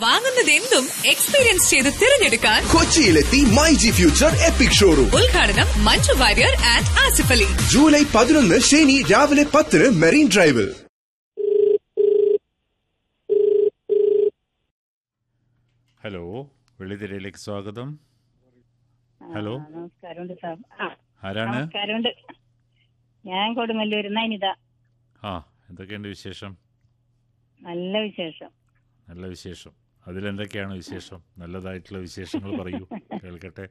വാങ്ങുന്നതെന്തും experience ചെയ്ത് തിരഞ്ഞെടുക്കാൻ കൊച്ചിയിലെത്തി my G future epic showroom ഉദ്ഘാടനം മഞ്ജു വാര്യർ ആൻഡ് ആസിഫ് അലി ജൂലൈ പതിനൊന്ന് ശനി രാവിലെ പത്തിന് മെറീൻ ഡ്രൈവിൽ ഹലോ വെള്ളിത്തിരയിലേക്ക് സ്വാഗതം ഹലോ ആ, നമസ്കാരമുണ്ട് സാർ ആ ആരാണ് നമസ്കാരമുണ്ട് ഞാൻ കൊടുങ്ങല്ലൂർ നൈനിത ആ എന്തൊക്കെയുണ്ട് വിശേഷം നല്ല വിശേഷം നല്ല വിശേഷം അതിലെന്തൊക്കെയാണ് വിശേഷം നല്ലതായിട്ടുള്ള വിശേഷങ്ങൾ പറയൂ കേൾക്കട്ടെ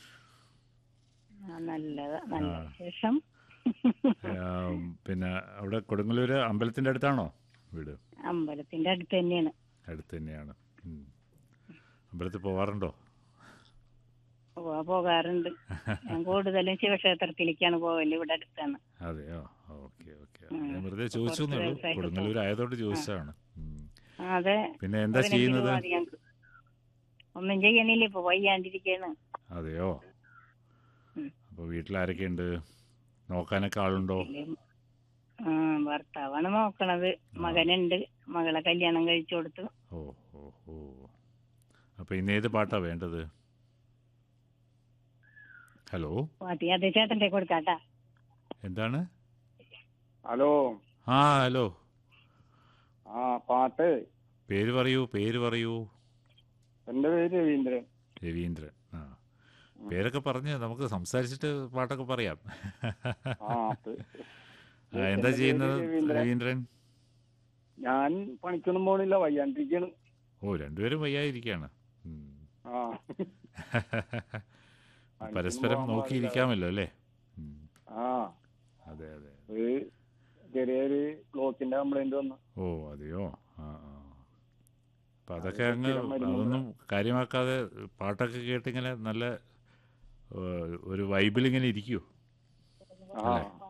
ആ, നല്ലത് നല്ല ആ. വിശേഷം ആം, പിന്നെ അവിടെ കൊടുങ്ങല്ലൂര് അമ്പലത്തിന്റെ അടുത്താണോ വീട് അമ്പലത്തിന്റെ അടുത്ത് തന്നെയാണ് അടുത്ത് തന്നെയാണ് ഉം. അമ്പലത്തിൽ പോവാറുണ്ടോ പോവാ പോകാറുണ്ട് ഞാൻ കൂടുതലും ശിവക്ഷേത്രത്തിലേക്കാണ് പോവല് ഇവിടെ അടുത്താണ് അതെയോ ഓക്കെ ഓക്കെ ഉം. ഞാൻ വെറുതെ കുറച്ച് ചോദിച്ചു എന്നേ ഉള്ളൂ ദിവസമായിട്ട് കൊടുങ്ങല്ലൂർ ആയതുകൊണ്ട് ചോദിച്ചതാണ് ഉം. ആ, അതെ പിന്നെ എന്താ പതിനഞ്ച് ചെയ്യുന്നത് രൂപ മതി ഞങ്ങക്ക്. ഒന്നും ചെയ്യണില്ല ഇപ്പൊ വയ്യാണ്ടിരിക്കാണ് അതെയോ ഉം. അപ്പൊ വീട്ടിലാരൊക്കെ ഉണ്ട് നോക്കാനൊക്കെ ആളുണ്ടോ ആ, ഭർത്താവാണ് നോക്കണത് മകനുണ്ട് മകളെ കല്യാണം കഴിച്ചു കൊടുത്തു ഓ ഓ ഓ അപ്പൊ ഇന്ന് ഏത് പാട്ടാ വേണ്ടത് ഹലോ പാട്ടി അത് ചേട്ടന്റെ കൊടുക്കാട്ടാ എന്താണ് ഹലോ ആ ഹലോ ആ പാട്ട് പേര് പറയൂ പേര് പറയൂ എന്റെ പേര് രവീന്ദ്രൻ രവീന്ദ്രൻ ആ പേരൊക്കെ പറഞ്ഞ് നമുക്ക് സംസാരിച്ചിട്ട് പാട്ടൊക്കെ പറയാം ആ അത് ആ, എന്താ എന്റെ ചെയ്യുന്നത് പേര് രവീന്ദ്രൻ. രവീന്ദ്രൻ ഞാൻ പണിക്കൊന്നും പോണില്ല വയ്യാണ്ടിരിക്കാണ് ഓ രണ്ടുപേരും വയ്യാതിരിക്കുകയാണ് ഉം. ആ പരസ്പരം പോകാൻ നോക്കിയിരിക്കാമല്ലോ അല്ലേ ഉം. ആ അതെ അതെ ഒരു ചെറിയൊരു ബ്ലോക്കിന്റെ കംപ്ലൈന്റ് വന്നു ഓ അതെയോ ആ ആ അപ്പൊ അതൊക്കെ അത് അങ്ങ് സ്ഥിരം മരുന്നുണ്ട്. അതൊന്നും കാര്യമാക്കാതെ പാട്ടൊക്കെ കേട്ടിങ്ങനെ നല്ല ഏഹ്, ഒരു വൈബിൽ ഇങ്ങനെ ഇരിക്കൂ ആ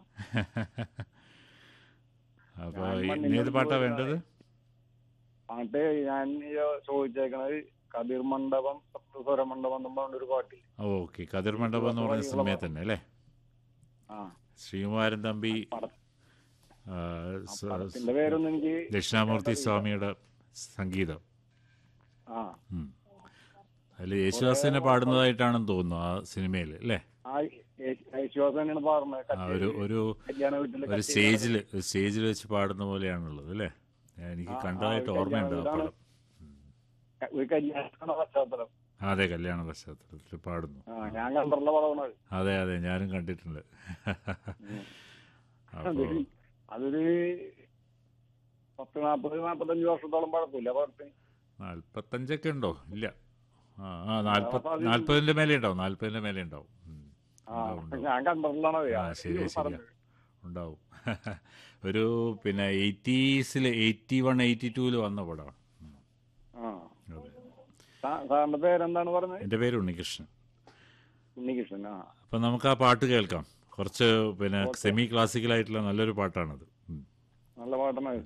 അപ്പൊ ഞാൻ ഇന്ന് മണ്ണിന്റെ ഏത് പാട്ടാ അടുത്ത് വേണ്ടത് പാട്ട് ഞാൻ ഈ ചോദിച്ചേക്കണത് കതിർ മണ്ഡപം സപ്തസ്വര മണ്ഡപം എന്ന് പറഞ്ഞൊരു പാട്ട് ഓക്കെ കതിർ മണ്ഡപം എന്ന് പറഞ്ഞ സിനിമയിൽ തന്നെ അല്ലേ ആ ശ്രീകുമാരൻ തമ്പി പട- ആ, സ- പടത്തിന്റെ പേരൊന്നും എനിക്ക് ദക്ഷിണാമൂർത്തി സ്വാമിയുടെ സംഗീതം ആ ഉം. അതിൽ യേശുദാസിനെ പാടുന്നതായിട്ടാണെന്ന് തോന്നുന്നു ആ സിനിമയിൽ അല്ലേ ആ യേശുവാസം തന്നെയാണ് പാടുന്നത് ആ ഒരു ഒരു കല്യാണ വീട്ടിൽ ഒരു സ്റ്റേജിൽ ഒരു സ്റ്റേജിൽ വെച്ച് പാടുന്ന പോലെയാണുള്ളത് അല്ലേ ഞാൻ എനിക്ക് ആ, ആ, കണ്ടതായിട്ട് ഒരു ഓർമ്മയുണ്ട് ആ കല്യാണ പടം ഒരു കല്യാണ പശ്ചാത്തലം ആ, അതെ കല്യാണ പശ്ചാത്തലത്തിൽ പാടുന്നു ആ ഞാൻ കണ്ടിട്ടുള്ള പടമാണ് അതെ അതെ ഞാനും കണ്ടിട്ടുണ്ട് അപ്പോ അതൊരു അതൊരു പത്ത് നാപ്പത് നാപ്പത്തഞ്ച് വർഷത്തോളം പഴക്കമില്ല പാടത്തിന് നാല്പത്തഞ്ചൊക്കെ ഉണ്ടോ ഇല്ല ആ ആ നാല്പത് നാല്പതിന്റെ മേലെ ഉണ്ടാവും നാല്പതിന്റെ മേലെ ഉണ്ടാവും ഉം. ആ ഉണ്ടാവും, ഉണ്ടാവും. ഞാൻ കണ്ടിട്ടുള്ളതാണ് ആ ശരിയാ ശരിയാ ഉണ്ടാവും ഒരു പിന്നെ എയ്റ്റീസിൽ എയ്റ്റി വൺ എയ്റ്റി ടൂല് വന്ന പടമാണ് ഉം. ആ അതെ സാ- സാറിന്റെ പേരെന്താണ് പറഞ്ഞത് എൻ്റെ പേര് ഉണ്ണികൃഷ്ണൻ ഉണ്ണികൃഷ്ണൻ ആ അപ്പം നമുക്ക് ആ പാട്ട് കേൾക്കാം കുറച്ച് പിന്നെ സെമി ക്ലാസിക്കലായിട്ടുള്ള നല്ലൊരു പാട്ടാണത് ഉം. നല്ല പാട്ടാണ്